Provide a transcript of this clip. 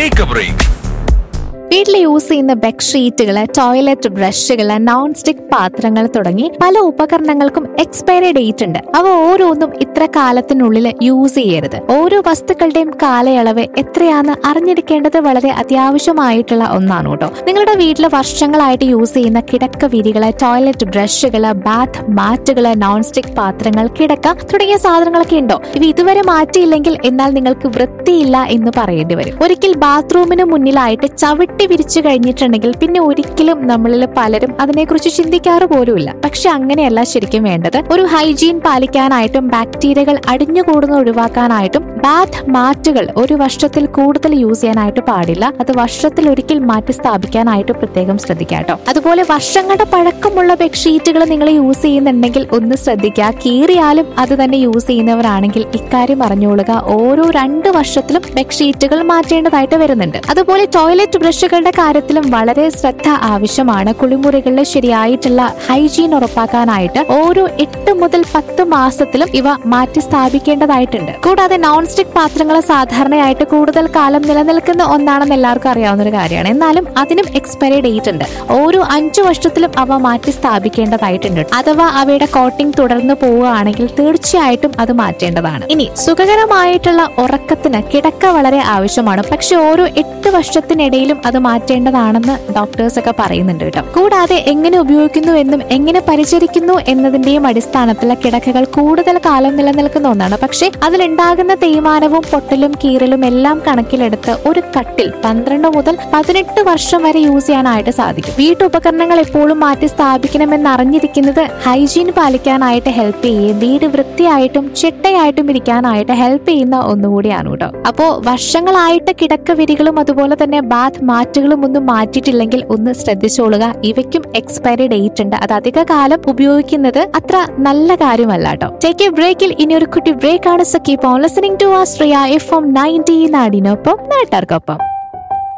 take a break വീട്ടിൽ use ചെയ്യുന്ന ബെഡ്ഷീറ്റുകള് ടോയ്ലറ്റ് ബ്രഷുകള് നോൺ സ്റ്റിക് പാത്രങ്ങൾ തുടങ്ങി പല ഉപകരണങ്ങൾക്കും എക്സ്പയറി ഡേറ്റ് ഉണ്ട് അവ ഓരോന്നും ഇത്ര കാലത്തിനുള്ളിൽ യൂസ് ചെയ്യരുത് ഓരോ വസ്തുക്കളുടെയും കാലയളവ് എത്രയാന്ന് അറിഞ്ഞിരിക്കേണ്ടത് വളരെ അത്യാവശ്യമായിട്ടുള്ള ഒന്നാണ് കേട്ടോ നിങ്ങളുടെ വീട്ടിൽ വർഷങ്ങളായിട്ട് യൂസ് ചെയ്യുന്ന കിടക്ക വിരികള് ടോയ്ലറ്റ് ബ്രഷുകള് ബാത്ത് മാറ്റുകള് നോൺ സ്റ്റിക് പാത്രങ്ങൾ കിടക്ക തുടങ്ങിയ സാധനങ്ങളൊക്കെ ഉണ്ടോ ഇവ ഇതുവരെ മാറ്റിയില്ലെങ്കിൽ എന്നാൽ നിങ്ങൾക്ക് വൃത്തിയില്ല എന്ന് പറയേണ്ടി വരും ഒരിക്കൽ ബാത്റൂമിന് മുന്നിലായിട്ട് ചവിട്ടി വിരിച്ചു കഴിഞ്ഞിട്ടുണ്ടെങ്കിൽ പിന്നെ ഒരിക്കലും നമ്മളിൽ പലരും അതിനെക്കുറിച്ച് ചിന്തിക്കാറ് പോലുമില്ല പക്ഷെ അങ്ങനെയല്ല ശരിക്കും വേണ്ടത് ഒരു ഹൈജീൻ പാലിക്കാനായിട്ടും ബാക്ടീരിയകൾ അടിഞ്ഞുകൂടുന്ന ഒഴിവാക്കാനായിട്ടും ബാത്ത് മാറ്റുകൾ ഒരു വർഷത്തിൽ കൂടുതൽ യൂസ് ചെയ്യാനായിട്ട് പാടില്ല അത് വർഷത്തിൽ ഒരിക്കൽ മാറ്റി സ്ഥാപിക്കാനായിട്ട് പ്രത്യേകം ശ്രദ്ധിക്കുക കേട്ടോ അതുപോലെ വർഷങ്ങളുടെ പഴക്കമുള്ള ബെഡ്ഷീറ്റുകൾ നിങ്ങൾ യൂസ് ചെയ്യുന്നുണ്ടെങ്കിൽ ഒന്ന് ശ്രദ്ധിക്കുക കീറിയാലും അത് തന്നെ യൂസ് ചെയ്യുന്നവരാണെങ്കിൽ ഇക്കാര്യം അറിഞ്ഞോളുക ഓരോ രണ്ട് വർഷത്തിലും ബെഡ്ഷീറ്റുകൾ മാറ്റേണ്ടതായിട്ട് വരുന്നുണ്ട് അതുപോലെ ടോയ്ലറ്റ് ബ്രഷുകളുടെ കാര്യത്തിലും വളരെ ശ്രദ്ധ ആവശ്യമാണ് കുളിമുറികളിൽ ശരിയായിട്ടുള്ള ഹൈജീൻ ഉറപ്പാക്കാനായിട്ട് ഓരോ എട്ട് മുതൽ പത്ത് മാസത്തിലും ഇവ മാറ്റി സ്ഥാപിക്കേണ്ടതായിട്ടുണ്ട് കൂടാതെ നോൺ സ്റ്റിക് പാത്രങ്ങൾ സാധാരണയായിട്ട് കൂടുതൽ കാലം നിലനിൽക്കുന്ന ഒന്നാണെന്ന് എല്ലാവർക്കും അറിയാവുന്ന ഒരു കാര്യമാണ് എന്നാലും അതിനും എക്സ്പയറി ഡേറ്റ് ഉണ്ട് ഓരോ അഞ്ചു വർഷത്തിലും അവ മാറ്റി സ്ഥാപിക്കേണ്ടതായിട്ടുണ്ട് അഥവാ അവയുടെ കോട്ടിംഗ് തുടർന്ന് പോവുകയാണെങ്കിൽ തീർച്ചയായിട്ടും അത് മാറ്റേണ്ടതാണ് ഇനി സുഖകരമായിട്ടുള്ള ഉറക്കത്തിന് കിടക്ക വളരെ ആവശ്യമാണ് പക്ഷെ ഓരോ എട്ട് വർഷത്തിനിടയിലും അത് മാറ്റേണ്ടതാണെന്ന് ഡോക്ടേഴ്സ് ഒക്കെ പറയുന്നുണ്ട് കേട്ടോ കൂടാതെ എങ്ങനെ ഉപയോഗിക്കുന്നു എന്നും എങ്ങനെ പരിചരിക്കുന്നു എന്നതിന്റെയും അടിസ്ഥാനത്തിൽ കിടക്കകൾ കൂടുതൽ കാലം നിലനിൽക്കുന്ന ഒന്നാണ് പക്ഷെ അതിലുണ്ടാകുന്ന തേയ്മാനവും പൊട്ടലും കീറലും എല്ലാം കണക്കിലെടുത്ത് ഒരു കട്ടിൽ പന്ത്രണ്ട് മുതൽ പതിനെട്ട് വർഷം വരെ യൂസ് ചെയ്യാനായിട്ട് സാധിക്കും വീട്ടുപകരണങ്ങൾ എപ്പോഴും മാറ്റി സ്ഥാപിക്കണമെന്ന് അറിഞ്ഞിരിക്കുന്നത് ഹൈജീൻ പാലിക്കാനായിട്ട് ഹെൽപ്പ് ചെയ്യുകയും വീട് വൃത്തിയായിട്ടും ചിട്ടയായിട്ടും ഇരിക്കാനായിട്ട് ഹെൽപ്പ് ചെയ്യുന്ന ഒന്നുകൂടിയാണ് കേട്ടോ അപ്പോ വർഷങ്ങളായിട്ട് കിടക്ക വിരികളും അതുപോലെ തന്നെ ബാത്ത് മാറ്റുകളും ഒന്നും മാറ്റിയിട്ടില്ലെങ്കിൽ ഒന്ന് ശ്രദ്ധിച്ചോളുക ഇവയ്ക്കും എക്സ്പയറി ഡേറ്റ് ഉണ്ട് അത് അധിക കാലം ഉപയോഗിക്കുന്നത് അത്ര നല്ല കാര്യമല്ല കേട്ടോ ടേക്ക് എ ബ്രേക്കിൽ ഇനി ഒരു കുട്ടി ബ്രേക്ക് ആണ് so keep on listening to ആ ശ്രീയ എഫ് എം നയൻറ്റി നാടിനൊപ്പം നാട്ടാർക്കൊപ്പം